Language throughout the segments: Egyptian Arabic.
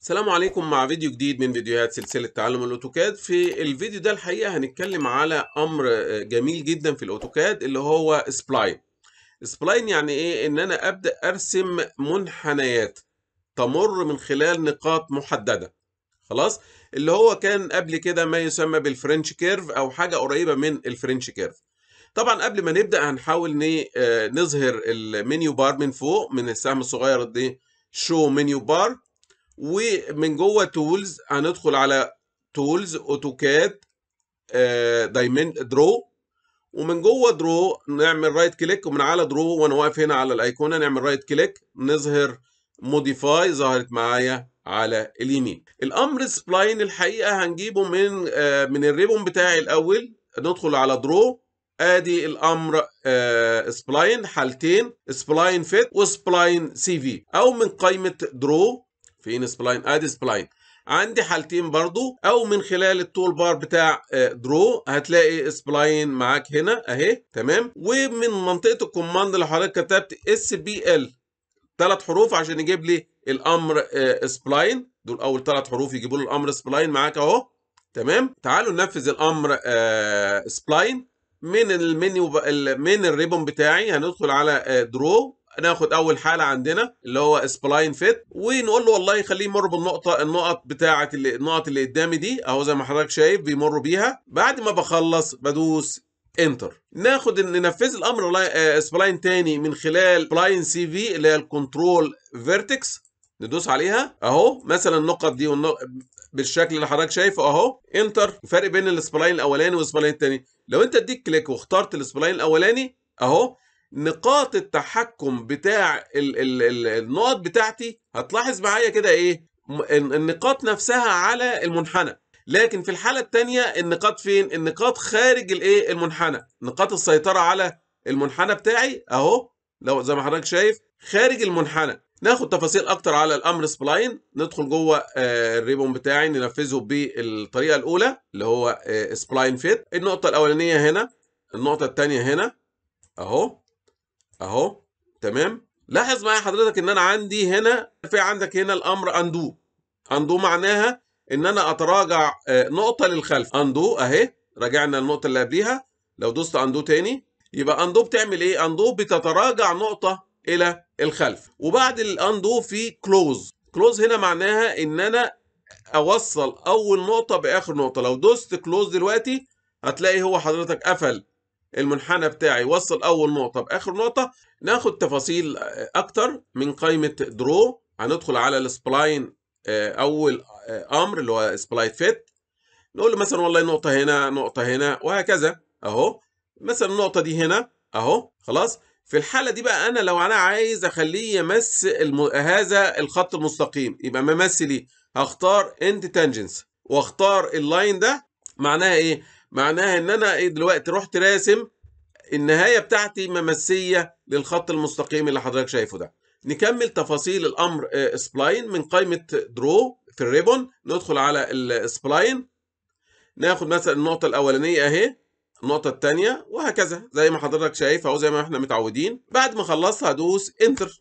السلام عليكم مع فيديو جديد من فيديوهات سلسلة تعلم الأوتوكاد في الفيديو ده الحقيقة هنتكلم على أمر جميل جدا في الأوتوكاد اللي هو سبلاين سبلاين يعني إيه؟ إن أنا أبدأ أرسم منحنيات تمر من خلال نقاط محددة خلاص اللي هو كان قبل كده ما يسمى بالفرنش كيرف أو حاجة قريبة من الفرنش كيرف طبعا قبل ما نبدأ هنحاول نظهر المنيو بار من فوق من السهم الصغير دي شو منيو بار ومن جوه تولز هندخل على تولز اوتوكاد دايمنت درو ومن جوه درو نعمل رايت كليك ومن على درو وانا واقف هنا على الايقونه نعمل رايت كليك نظهر موديفاي ظهرت معايا على اليمين الامر سبلاين الحقيقه هنجيبه من من الريبون بتاعي الاول ندخل على درو ادي الامر سبلاين حالتين سبلاين فيت وسبلاين سي في او من قائمه درو فين سبلاين ادي سبلاين عندي حالتين برضو او من خلال التول بار بتاع درو هتلاقي سبلاين معاك هنا اهي تمام ومن منطقه الكوماند اللي حضرتك كتبت اس بي ال ثلاث حروف عشان يجيب لي الامر سبلاين دول اول ثلاث حروف يجيبوا لي الامر سبلاين معاك اهو تمام تعالوا ننفذ الامر سبلاين من المنيو من الريبون بتاعي هندخل على درو ناخد اول حاله عندنا اللي هو سبلاين فيت ونقول له والله خليه يمر بالنقطه النقط بتاعه اللي النقط اللي قدامي دي اهو زي ما حضرتك شايف بيمروا بيها بعد ما بخلص بدوس انتر ناخد ننفذ الامر سبلاين تاني من خلال سبلاين سي في اللي هي الكنترول فيرتكس ندوس عليها اهو مثلا النقط دي والنق... بالشكل اللي حضرتك شايفه اهو انتر الفرق بين السبلاين الاولاني والسبلاين الثاني لو انت اديك كليك واخترت السبلاين الاولاني اهو نقاط التحكم بتاع ال ال ال النقط بتاعتي هتلاحظ معايا كده ايه النقاط نفسها على المنحنى لكن في الحاله الثانيه النقاط فين النقاط خارج الايه المنحنى نقاط السيطره على المنحنى بتاعي اهو لو زي ما حضرتك شايف خارج المنحنى ناخد تفاصيل اكتر على الامر سبلاين ندخل جوه الريبون بتاعي ننفذه بالطريقه الاولى اللي هو سبلاين فيت النقطه الاولانيه هنا النقطه الثانيه هنا اهو اهو تمام لاحظ معايا حضرتك ان انا عندي هنا في عندك هنا الامر اندو اندو معناها ان انا اتراجع نقطه للخلف اندو اهي رجعنا النقطه اللي قبليها لو دوست اندو تاني يبقى اندو بتعمل ايه اندو بتتراجع نقطه الى الخلف وبعد الاندو في كلوز كلوز هنا معناها ان انا اوصل اول نقطه باخر نقطه لو دوست كلوز دلوقتي هتلاقي هو حضرتك قفل المنحنى بتاعي وصل اول نقطه باخر نقطه ناخد تفاصيل اكتر من قائمه درو هندخل على السبلاين اول امر اللي هو سبلاين فيت نقول له مثلا والله نقطه هنا نقطه هنا وهكذا اهو مثلا النقطه دي هنا اهو خلاص في الحاله دي بقى انا لو انا عايز اخليه يمس الم... هذا الخط المستقيم يبقى ممثل ايه هختار اند تانجنس واختار اللاين ده معناها ايه معناها ان انا دلوقتي رحت راسم النهايه بتاعتي ممسيه للخط المستقيم اللي حضرتك شايفه ده نكمل تفاصيل الامر سبلاين من قائمه درو في الريبون ندخل على السبلاين ناخد مثلا النقطه الاولانيه اهي النقطه الثانيه وهكذا زي ما حضرتك شايف اهو زي ما احنا متعودين بعد ما خلصت هدوس انتر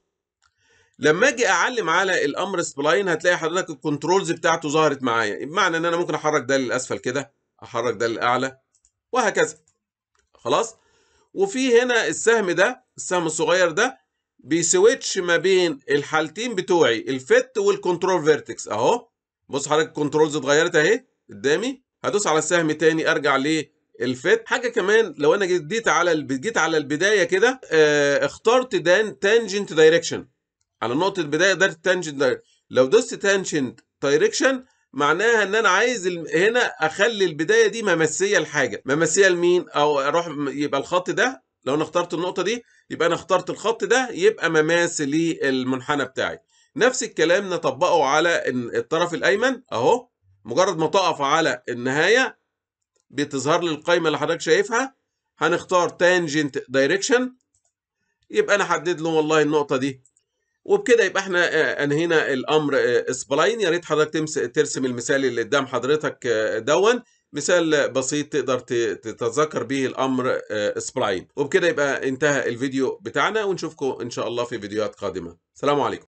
لما اجي اعلم على الامر سبلاين هتلاقي حضرتك الكنترولز بتاعته ظهرت معايا بمعنى ان انا ممكن احرك ده للاسفل كده احرك ده للاعلى وهكذا خلاص وفي هنا السهم ده السهم الصغير ده بيسويتش ما بين الحالتين بتوعي الفت والكنترول فيرتكس اهو بص حضرتك الكنترولز اتغيرت اهي قدامي هدوس على السهم تاني ارجع للفت حاجه كمان لو انا جيت على جيت على البدايه كده اه اخترت دان تانجنت دايركشن على نقطه البدايه ده تانجنت لو دوست تانجنت دايركشن معناها ان انا عايز هنا اخلي البدايه دي ممسيه لحاجه ممسيه لمين او اروح يبقى الخط ده لو انا اخترت النقطه دي يبقى انا اخترت الخط ده يبقى مماس للمنحنى بتاعي نفس الكلام نطبقه على الطرف الايمن اهو مجرد ما تقف على النهايه بتظهر لي القائمه اللي حضرتك شايفها هنختار تانجنت دايركشن يبقى انا احدد له والله النقطه دي وبكده يبقى احنا انهينا الامر سبلاين يا ريت حضرتك ترسم المثال اللي قدام حضرتك دون مثال بسيط تقدر تتذكر به الامر سبلاين وبكده يبقى انتهى الفيديو بتاعنا ونشوفكم ان شاء الله في فيديوهات قادمه سلام عليكم